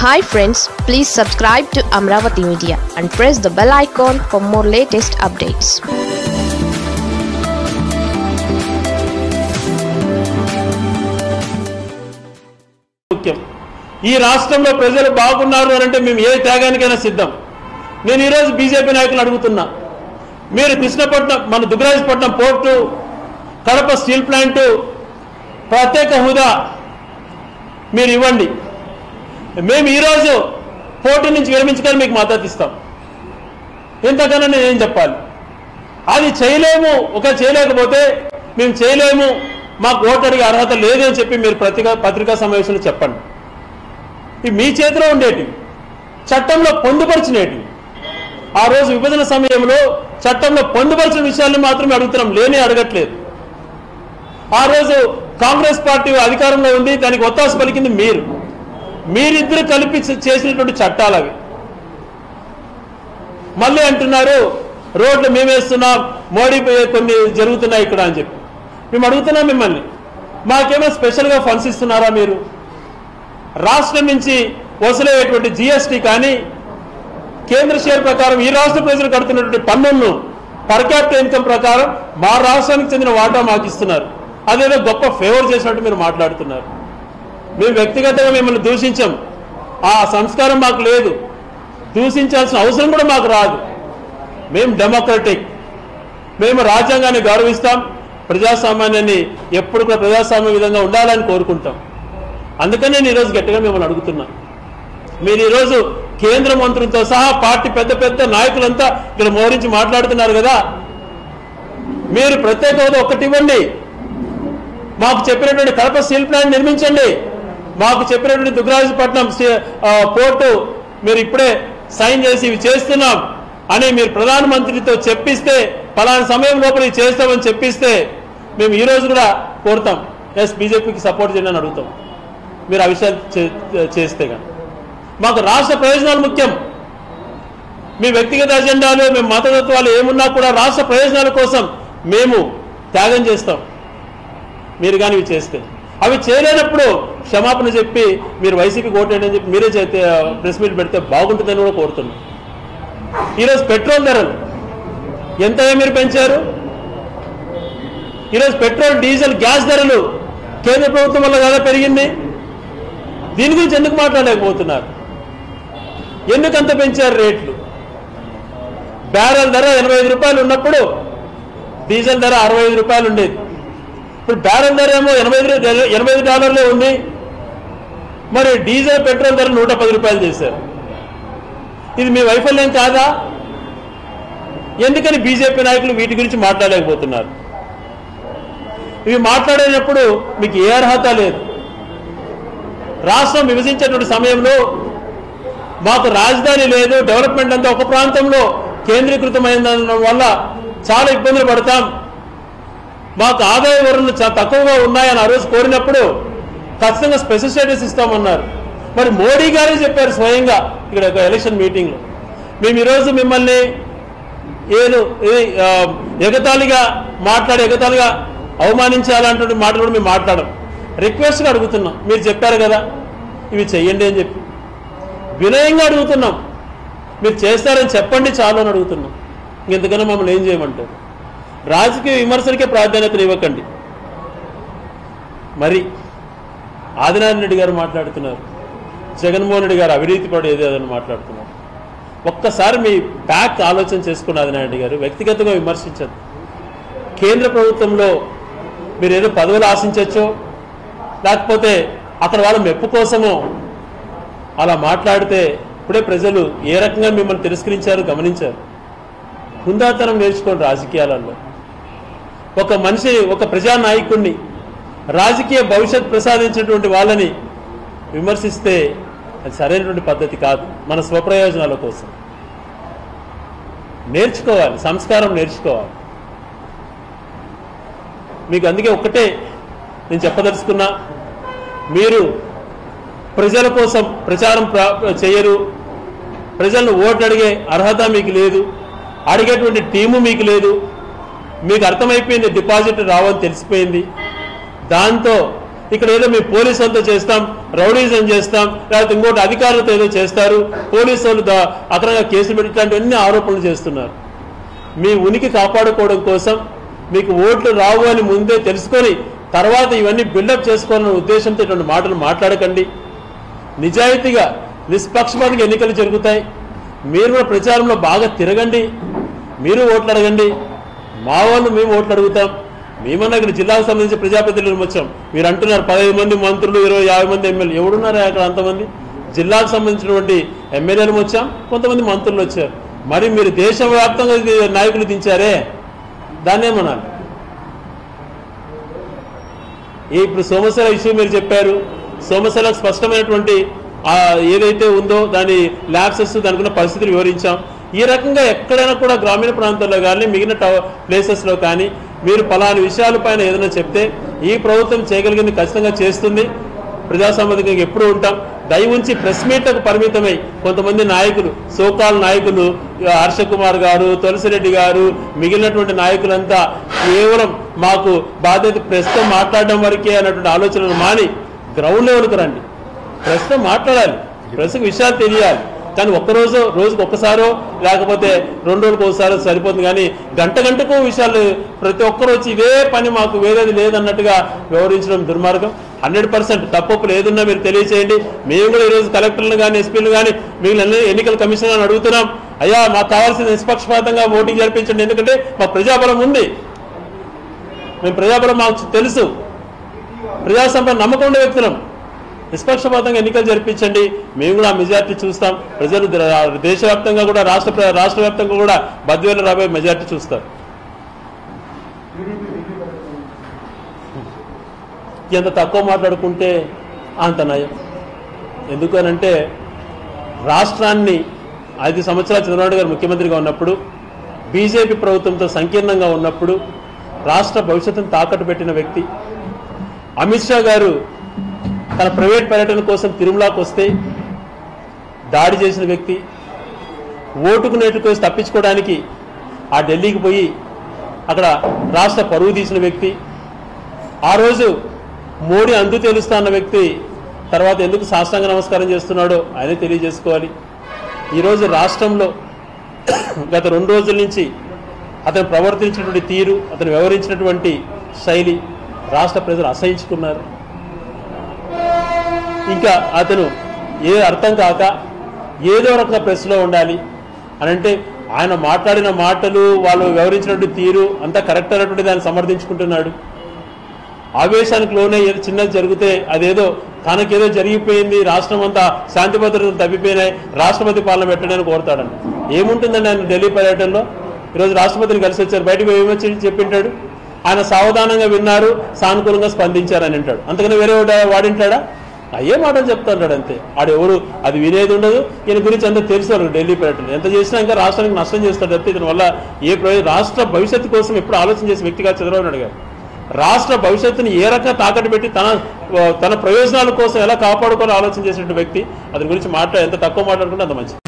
hi friends please subscribe to Amaravati media and press the bell icon for more latest updates ముఖ్యం ఈ రాష్ట్రంలో ప్రజలు బాగున్నారు అని అంటే మేము ఏ త్యాగానికైనా సిద్ధం నేను ఈరోజు బీజేపీ నాయకులు అడుగుతున్నా మీరు కృష్ణపట్నం మన Dugarajapatnam port Kadapa steel plant ప్రత్యేక హోదా మీరు ఇవ్వండి మేము ఈరోజు పోటీ నుంచి విరమించుకొని మీకు మద్దతు ఇస్తాం ఇంతకన్నా నేనేం చెప్పాలి అది చేయలేము ఒక చేయలేకపోతే మేము చేయలేము మాకు ఓటు అడిగే అర్హత లేదు అని చెప్పి మీరు పత్రికా పత్రికా సమావేశంలో చెప్పండి ఇవి మీ చేతిలో ఉండేటి చట్టంలో పొందుపరిచినేటి ఆ రోజు విభజన సమయంలో చట్టంలో పొందుపరిచిన విషయాన్ని మాత్రమే అడుగుతున్నాం లేని అడగట్లేదు ఆ రోజు కాంగ్రెస్ పార్టీ అధికారంలో ఉంది దానికి ఒత్తాసు పలికింది మీరు మీరిద్దరు కలిపి చేసినటువంటి చట్టాలు అవి మళ్ళీ అంటున్నారు రోడ్లు మేమేస్తున్నాం మోడీ కొన్ని జరుగుతున్నాయి ఇక్కడ అని చెప్పి మేము అడుగుతున్నాం మిమ్మల్ని మాకేమో స్పెషల్గా ఫండ్స్ ఇస్తున్నారా మీరు రాష్ట్రం నుంచి వసూలయ్యేటువంటి జిఎస్టీ కానీ కేంద్ర షేర్ ప్రకారం ఈ రాష్ట్ర ప్రజలు కడుతున్నటువంటి పన్నులను పర్ క్యాపిటల్ ఇన్కమ్ ప్రకారం మా రాష్ట్రానికి చెందిన వాటా మాకు ఇస్తున్నారు అదేదో గొప్ప ఫేవర్ చేసినట్టు మీరు మాట్లాడుతున్నారు మేము వ్యక్తిగతంగా మిమ్మల్ని దూషించాం ఆ సంస్కారం మాకు లేదు దూషించాల్సిన అవసరం కూడా మాకు రాదు మేము డెమోక్రటిక్ మేము రాజ్యాంగాన్ని గౌరవిస్తాం ప్రజాస్వామ్యాన్ని ఎప్పుడు కూడా ప్రజాస్వామ్య విధంగా ఉండాలని కోరుకుంటాం అందుకనే నేను ఈరోజు గట్టిగా మిమ్మల్ని అడుగుతున్నా మీరు ఈరోజు కేంద్ర మంత్రులతో సహా పార్టీ పెద్ద పెద్ద నాయకులంతా ఇక్కడ మోరించి మాట్లాడుతున్నారు కదా మీరు ప్రత్యేక హోదా ఒక్కటి ఇవ్వండి మాకు చెప్పినటువంటి కడప స్టీల్ ప్లాంట్ నిర్మించండి మాకు చెప్పినటువంటి దుగ్గరాజపట్నం స్టీ- ఆ, పోర్టు మీరు ఇప్పుడే సైన్ చేసి ఇవి చేస్తున్నాం అని మీరు ప్రధానమంత్రితో చెప్పిస్తే పలానా సమయం లోపల ఇది చేస్తామని చెప్పిస్తే మేము ఈ రోజు కూడా కోరుతాం ఎస్ బీజేపీకి సపోర్ట్ చేయండి అని అడుగుతాం మీరు ఆ విషయాలు చే- చేస్తే కానీ మాకు రాష్ట్ర ప్రయోజనాలు ముఖ్యం మీ వ్యక్తిగత అజెండాలు మీ మతతత్వాలు ఏమున్నా కూడా రాష్ట్ర ప్రయోజనాల కోసం మేము త్యాగం చేస్తాం మీరు కానీ ఇవి చేస్తే అవి చేయలేనప్పుడు క్షమాపణ చెప్పి మీరు వైసీపీకి ఓటేయండి అని చెప్పి మీరే చేస్తే ప్రెస్ మీట్ పెడితే బాగుంటుందని కూడా కోరుతున్నాం ఈరోజు పెట్రోల్ ధరలు ఎంత మీరు పెంచారు ఈరోజు పెట్రోల్ డీజిల్ గ్యాస్ ధరలు కేంద్ర ప్రభుత్వం వల్ల కదా పెరిగింది దీని గురించి ఎందుకు మాట్లాడలేకపోతున్నారు ఎందుకు అంత పెంచారు రేట్లు బ్యారెల్ ధర ఎనభై ఐదు రూపాయలు ఉన్నప్పుడు డీజిల్ ధర అరవై ఐదు రూపాయలు ఉండేది ఇప్పుడు బ్యారెల్ ధర ఏమో ఎనభై ఐదు ఎనభై ఐదు డాలర్లే ఉంది మరి డీజిల్ పెట్రోల్ ధర నూట పది రూపాయలు చేశారు ఇది మీ వైఫల్యం కాదా ఎందుకని బీజేపీ నాయకులు వీటి గురించి మాట్లాడలేకపోతున్నారు ఇవి మాట్లాడేటప్పుడు మీకు ఏ అర్హత లేదు రాష్ట్రం విభజించేటువంటి సమయంలో మాకు రాజధాని లేదు డెవలప్మెంట్ అంతా ఒక ప్రాంతంలో కేంద్రీకృతమైన వల్ల చాలా ఇబ్బందులు పడతాం మాకు ఆదాయ వనరులు చాలా తక్కువగా ఉన్నాయని ఆ రోజు కోరినప్పుడు ఖచ్చితంగా స్పెషల్ స్టేటస్ ఇస్తామన్నారు మరి మోడీ గారే చెప్పారు స్వయంగా ఇక్కడ ఒక ఎలక్షన్ మీటింగ్లో మేము ఈరోజు మిమ్మల్ని ఏను ఇది ఆ, ఎగతాళిగా మాట్లాడి ఎగతాళిగా అవమానించాలంటే మాటలు కూడా మేము మాట్లాడం రిక్వెస్ట్గా అడుగుతున్నాం మీరు చెప్పారు కదా ఇవి చెయ్యండి అని చెప్పి వినయంగా అడుగుతున్నాం మీరు చేస్తారని చెప్పండి చాలు అని అడుగుతున్నాం ఇంకెందుకన్నా మమ్మల్ని ఏం చేయమంటారు రాజకీయ విమర్శలకే ప్రాధాన్యతను ఇవ్వకండి మరి ఆదినారాయణ రెడ్డి గారు మాట్లాడుతున్నారు జగన్మోహన్ రెడ్డి గారు అవినీతి పడు ఏదేదని మాట్లాడుతున్నారు ఒక్కసారి మీ బ్యాక్ ఆలోచన చేసుకున్న ఆదినారాయణ రెడ్డి గారు వ్యక్తిగతంగా విమర్శించదు కేంద్ర ప్రభుత్వంలో మీరు ఏదో పదవులు ఆశించవచ్చో లేకపోతే అక్కడ వాళ్ళ మెప్పు కోసమో అలా మాట్లాడితే ఇప్పుడే ప్రజలు ఏ రకంగా మిమ్మల్ని తిరస్కరించారు గమనించారు హుందాతనం నేర్చుకోండి రాజకీయాలలో ఒక మనిషి ఒక ప్రజానాయకుడిని రాజకీయ భవిష్యత్ ప్రసాదించినటువంటి వాళ్ళని విమర్శిస్తే అది సరైనటువంటి పద్ధతి కాదు మన స్వప్రయోజనాల కోసం నేర్చుకోవాలి సంస్కారం నేర్చుకోవాలి మీకు అందుకే ఒక్కటే నేను చెప్పదలుచుకున్నా మీరు ప్రజల కోసం ప్రచారం ప్రా- చేయరు ప్రజలను ఓట్లు అడిగే అర్హత మీకు లేదు అడిగేటువంటి టీము మీకు లేదు మీకు అర్థమైపోయింది డిపాజిట్ రావని తెలిసిపోయింది దాంతో ఇక్కడ ఏదో మీ పోలీసు వాళ్ళతో చేస్తాం రౌడీజం చేస్తాం లేకపోతే ఇంకోటి అధికారులతో ఏదో చేస్తారు పోలీసు వాళ్ళు దా- అక్రమంగా కేసులు పెట్టి ఇట్లాంటివన్నీ ఆరోపణలు చేస్తున్నారు మీ ఉనికి కాపాడుకోవడం కోసం మీకు ఓట్లు రావు అని ముందే తెలుసుకొని తర్వాత ఇవన్నీ బిల్డప్ చేసుకోవాలనే ఉద్దేశంతో ఇటువంటి మాటలు మాట్లాడకండి నిజాయితీగా నిష్పక్షపాతంగా ఎన్నికలు జరుగుతాయి మీరు కూడా ప్రచారంలో బాగా తిరగండి మీరు ఓట్లు అడగండి మా వాళ్ళు మేము ఓట్లు అడుగుతాం మేమన్నా ఇక్కడ జిల్లాకు సంబంధించి ప్రజాప్రతినిధులు వచ్చాం మీరు అంటున్నారు పదహైదు మంది మంత్రులు ఇరవై యాభై మంది ఎమ్మెల్యే ఎవడున్నారు అక్కడ అంతమంది జిల్లాకు సంబంధించినటువంటి ఎమ్మెల్యేలు వచ్చాం కొంతమంది మంత్రులు వచ్చారు మరి మీరు దేశవ్యాప్తంగా ఇది నాయకులు దించారే దాన్ని ఏమనాలి ఈ ఇప్పుడు సోమశిల ఇష్యూ మీరు చెప్పారు సోమశిలకు స్పష్టమైనటువంటి ఆ ఏదైతే ఉందో దాని ల్యాబ్సెస్ దానికి ఉన్న పరిస్థితులు వివరించాం ఈ రకంగా ఎక్కడైనా కూడా గ్రామీణ ప్రాంతాల్లో కానీ మిగిలిన టవ ప్లేసెస్లో కానీ మీరు పలాని విషయాలపైన ఏదైనా చెప్తే ఈ ప్రభుత్వం చేయగలిగింది ఖచ్చితంగా చేస్తుంది ప్రజాసమ్మతిగా ఎప్పుడూ ఉంటాం దయ ఉంచి ప్రెస్ మీట్లకు పరిమితమై కొంతమంది నాయకులు సోకాల్ నాయకులు ఇక హర్ష కుమార్ గారు తులసిరెడ్డి గారు మిగిలినటువంటి నాయకులంతా కేవలం మాకు బాధ్యత ప్రస్తుతం మాట్లాడడం వరకే అన్నటువంటి ఆలోచనలు మాని గ్రౌండ్ లెవెల్కి రండి ప్రస్తుతం మాట్లాడాలి ప్రస్తుతం విషయాలు తెలియాలి కానీ ఒక్కరోజు రోజుకు ఒక్కసారో లేకపోతే రెండు రోజులకు ఒకసారో సరిపోతుంది కానీ గంట గంటకు విషయాలు ప్రతి ఒక్కరు వచ్చి ఇదే పని మాకు వేరేది లేదన్నట్టుగా వ్యవహరించడం దుర్మార్గం హండ్రెడ్ పర్సెంట్ తప్పొప్పులు ఏదున్నా మీరు తెలియచేయండి మేము కూడా ఈరోజు కలెక్టర్లు కానీ ఎస్పీలు కానీ మిగిలిన ఎన్నికల కమిషన్ గాని అడుగుతున్నాం అయ్యా మాకు కావాల్సిన నిష్పక్షపాతంగా ఓటింగ్ జరిపించండి ఎందుకంటే మా ప్రజాబలం ఉంది మేము ప్రజాబలం మాకు తెలుసు ప్రజాసంపద నమ్మకం ఉండే వ్యక్తులం నిష్పక్షపాతంగా ఎన్నికలు జరిపించండి మేము కూడా ఆ మెజార్టీ చూస్తాం ప్రజలు ద- దేశవ్యాప్తంగా కూడా రాష్ట్ర ప్ర- రాష్ట్ర వ్యాప్తంగా కూడా బద్వేలు రాబోయే మెజార్టీ చూస్తారు ఎంత తక్కువ మాట్లాడుకుంటే అంత నయం ఎందుకనంటే రాష్ట్రాన్ని ఐదు సంవత్సరాలు చంద్రబాబు గారు ముఖ్యమంత్రిగా ఉన్నప్పుడు బీజేపీ ప్రభుత్వంతో సంకీర్ణంగా ఉన్నప్పుడు రాష్ట్ర భవిష్యత్తును తాకట్టు పెట్టిన వ్యక్తి అమిత్ షా గారు తన ప్రైవేట్ పర్యటన కోసం తిరుమలకు వస్తే దాడి చేసిన వ్యక్తి ఓటుకు నేటు కోసం తప్పించుకోవడానికి ఆ ఢిల్లీకి పోయి అక్కడ రాష్ట్ర పరువు తీసిన వ్యక్తి ఆ రోజు మోడీ అందు తెలుస్తా అన్న వ్యక్తి తర్వాత ఎందుకు సాష్టాంగ నమస్కారం చేస్తున్నాడో ఆయనే తెలియజేసుకోవాలి ఈరోజు రాష్ట్రంలో గత రెండు రోజుల నుంచి అతను ప్రవర్తించినటువంటి తీరు అతను వ్యవహరించినటువంటి శైలి రాష్ట్ర ప్రజలు అసహించుకున్నారు ఇంకా అతను ఏ అర్థం కాక ఏదో రకంగా ప్రెస్లో ఉండాలి అని అంటే ఆయన మాట్లాడిన మాటలు వాళ్ళు వ్యవహరించినటువంటి తీరు అంతా కరెక్ట్ అయినటువంటి దాన్ని సమర్థించుకుంటున్నాడు ఆవేశానికి లోనే ఏదో చిన్నది జరిగితే అదేదో తనకేదో జరిగిపోయింది రాష్ట్రం అంతా శాంతి భద్రతలు తప్పిపోయినాయి రాష్ట్రపతి పాలన పెట్టడానికి కోరుతాడండి ఏముంటుందండి ఆయన ఢిల్లీ పర్యటనలో ఈరోజు రాష్ట్రపతిని కలిసి వచ్చారు బయటకు ఏమొచ్చి చెప్పింటాడు ఆయన సావధానంగా విన్నారు సానుకూలంగా స్పందించారు అని అంటాడు అంతకని వేరే వాడు- వాడింటాడా అయ్యే మాటలు చెప్తాడు అంతే ఆడు ఎవరు అది వినేది ఉండదు ఈయన గురించి అంతా తెలుసు వాళ్ళకి ఢిల్లీ పర్యటన ఎంత చేసినా ఇంకా రాష్ట్రానికి నష్టం చేస్తాడు తప్పితే ఇతని వల్ల ఏ ప్రయోజనం రాష్ట్ర భవిష్యత్తు కోసం ఎప్పుడు ఆలోచన చేసే వ్యక్తిగా చంద్రబాబు నాయుడు గారు రాష్ట్ర భవిష్యత్తుని ఏ రకంగా తాకట్టు పెట్టి తన తన ప్రయోజనాల కోసం ఎలా కాపాడుకోవాలో ఆలోచన చేసినటువంటి వ్యక్తి అతని గురించి మాట్లాడే ఎంత తక్కువ మాట్లాడుకుంటే అంత మంచిది